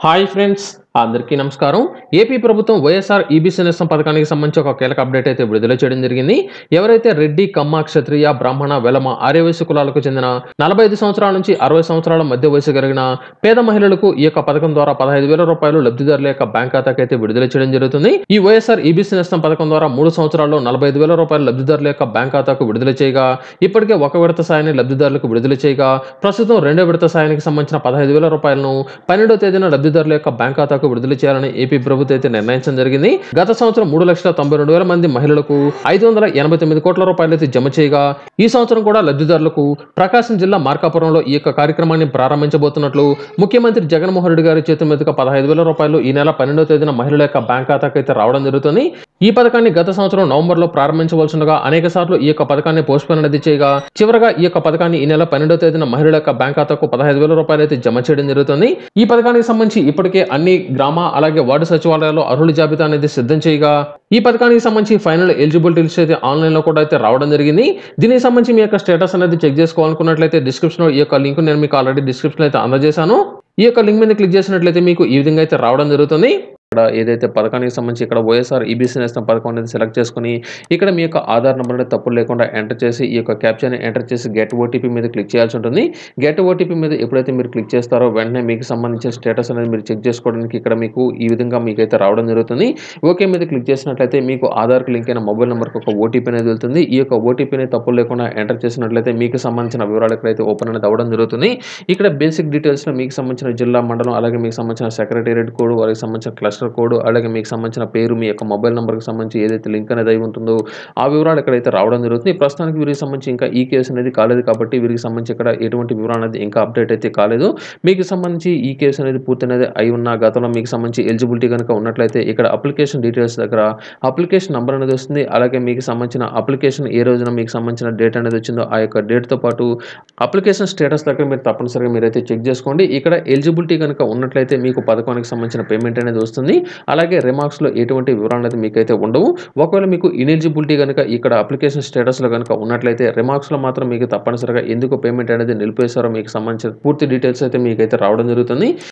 hi friends అందరికీ నమస్కారం AP ప్రభుత్వం వైఎస్ఆర్ ఈబీసీ నేస్తం పథకానికి సంబంధించి ఒక కీలక అప్డేట్ అయితే విడుదల చేయడం జరిగింది ఎవరైతే రెడ్డి కమ్మ క్షత్రియ బ్రాహ్మణ వెలమ ఆర్యవయసు కులాలకు చెందిన నలభై ఐదు సంవత్సరాల నుంచి అరవై సంవత్సరాల మధ్య వయసు కలిగిన పేద మహిళలకు ఈ యొక్క పథకం ద్వారా పదహైదు వేల రూపాయలు లబ్ధిదారుల యొక్క బ్యాంక్ ఖాతాకి అయితే విడుదల చేయడం జరుగుతుంది ఈ వైఎస్ఆర్ ఈబీసీ నేస్తం పథకం ద్వారా మూడు సంవత్సరాల్లో నలభై ఐదు వేల రూపాయలు లబ్ధిదారుల యొక్క బ్యాంక్ ఖాతాకు విడుదల చేయగా ఇప్పటికే ఒక విడత సాయాన్ని లబ్ధిదారులకు విడుదల చేయగా ప్రస్తుతం రెండో విడత సాయానికి సంబంధించిన పదహైదు వేల రూపాయలను పన్నెండో తేదీన లబ్ధిదారుల యొక్క బ్యాంక్ ఖాతాకు విడుదల చేయాలని ఏపీ ప్రభుత్వం అయితే నిర్ణయించడం జరిగింది గత సంవత్సరం మూడు లక్షల తొంభై రెండు వేల మంది మహిళలకు ఐదు వందల ఎనభై తొమ్మిది కోట్ల రూపాయలు అయితే జమ చేయగా ఈ సంవత్సరం కూడా లబ్ధిదారులకు ప్రకాశం జిల్లా మార్కాపురంలో ఈ యొక్క కార్యక్రమాన్ని ప్రారంభించబోతున్నట్లు ముఖ్యమంత్రి జగన్మోహన్ రెడ్డి గారి చేతుల మీదుగా పదహైదు వేల రూపాయలు ఈ నెల పన్నెండో తేదీన మహిళల యొక్క బ్యాంక్ ఖాతాకు అయితే రావడం జరుగుతుంది ఈ పథకాన్ని గత సంవత్సరం నవంబర్ లో ప్రారంభించవలసిండగా అనేక సార్లు ఈ యొక్క పథకాన్ని పోస్ట్పోన్ అనేది చేయగా చివరగా ఈ యొక్క పథకాన్ని ఈ నెల పన్నెండో తేదీన మహిళల యొక్క బ్యాంక్ ఖాతాకు పదహైదు వేల రూపాయలు అయితే జమ చేయడం జరుగుతుంది ఈ పథకానికి సంబంధించి ఇప్పటికే అన్ని గ్రామ అలాగే వార్డు సచివాలయాల్లో అర్హుల జాబితా అనేది సిద్ధం చేయగా ఈ పథకానికి సంబంధించి ఫైనల్ ఎలిజిబిలిటీ లిస్ట్ అయితే ఆన్లైన్ లో కూడా అయితే రావడం జరిగింది దీనికి సంబంధించి మీ యొక్క స్టేటస్ అనేది చెక్ చేసుకోవాలనుకున్నట్లయితే డిస్క్రిప్షన్ లో ఈ యొక్క లింక్ నేను మీకు ఆల్రెడీ డిస్క్రిప్షన్ అయితే అందజేశాను ఈ యొక్క లింక్ మీద క్లిక్ చేసినట్లయితే మీకు ఈ విధంగా అయితే రావడం జరుగుతుంది ఇక్కడ ఏదైతే పథకానికి సంబంధించి ఇక్కడ వైఎస్ఆర్ ఈబీసీ నేస్తం పథకం అనేది సెలెక్ట్ చేసుకుని ఇక్కడ మీ యొక్క ఆధార్ నెంబర్ అనేది తప్పులు లేకుండా ఎంటర్ చేసి ఈ యొక్క క్యాప్చర్ని ఎంటర్ చేసి గెట్ ఓటీపీ మీద క్లిక్ చేయాల్సి ఉంటుంది గెట్ ఓటీపీ మీద ఎప్పుడైతే మీరు క్లిక్ చేస్తారో వెంటనే మీకు సంబంధించిన స్టేటస్ అనేది మీరు చెక్ చేసుకోవడానికి ఇక్కడ మీకు ఈ విధంగా మీకైతే రావడం జరుగుతుంది ఓకే మీద క్లిక్ చేసినట్లయితే మీకు ఆధార్కి లింక్ అయిన మొబైల్ నెంబర్కి ఒక ఓటీపీ అనేది వెళ్తుంది ఈ యొక్క ఓటీపీని తప్పులు లేకుండా ఎంటర్ చేసినట్లయితే మీకు సంబంధించిన వివరాలు ఎక్కడైతే ఓపెన్ అనేది అవ్వడం జరుగుతుంది ఇక్కడ బేసిక్ డీటెయిల్స్లో మీకు సంబంధించిన జిల్లా మండలం అలాగే మీకు సంబంధించిన సెక్రటేరియట్ కోడ్ వారికి సంబంధించిన క్లస్టర్ కోడ్ అలాగే మీకు సంబంధించిన పేరు మీ యొక్క మొబైల్ నెంబర్కి సంబంధించి ఏదైతే లింక్ అనేది అయి ఉంటుందో ఆ వివరాలు ఎక్కడైతే రావడం జరుగుతుంది ప్రస్తుతానికి వీరికి సంబంధించి ఇంకా ఈ కేసు అనేది కాలేదు కాబట్టి వీరికి సంబంధించి ఇక్కడ ఎటువంటి వివరాలు అనేది ఇంకా అప్డేట్ అయితే కాలేదు మీకు సంబంధించి ఈ కేసు అనేది పూర్తి అనేది అయి ఉన్న గతంలో మీకు సంబంధించి ఎలిజిబిలిటీ కనుక ఉన్నట్లయితే ఇక్కడ అప్లికేషన్ డీటెయిల్స్ దగ్గర అప్లికేషన్ నెంబర్ అనేది వస్తుంది అలాగే మీకు సంబంధించిన అప్లికేషన్ ఏ రోజున మీకు సంబంధించిన డేట్ అనేది వచ్చిందో ఆ యొక్క డేట్తో పాటు అప్లికేషన్ స్టేటస్ దగ్గర మీరు తప్పనిసరిగా మీరైతే చెక్ చేసుకోండి ఇక్కడ ఎలిజిబిలిటీ కనుక ఉన్నట్లయితే మీకు పథకానికి సంబంధించిన పేమెంట్ అనేది వస్తుంది అలాగే రిమార్క్స్లో ఎటువంటి వివరాలు అయితే మీకైతే ఉండవు ఒకవేళ మీకు ఇనెలిజిబిలిటీ కనుక ఇక్కడ అప్లికేషన్ స్టేటస్లో కనుక ఉన్నట్లయితే రిమార్క్స్లో మాత్రం మీకు తప్పనిసరిగా ఎందుకు పేమెంట్ అనేది నిలిపేశారో మీకు సంబంధించిన పూర్తి డీటెయిల్స్ అయితే మీకైతే రావడం జరుగుతుంది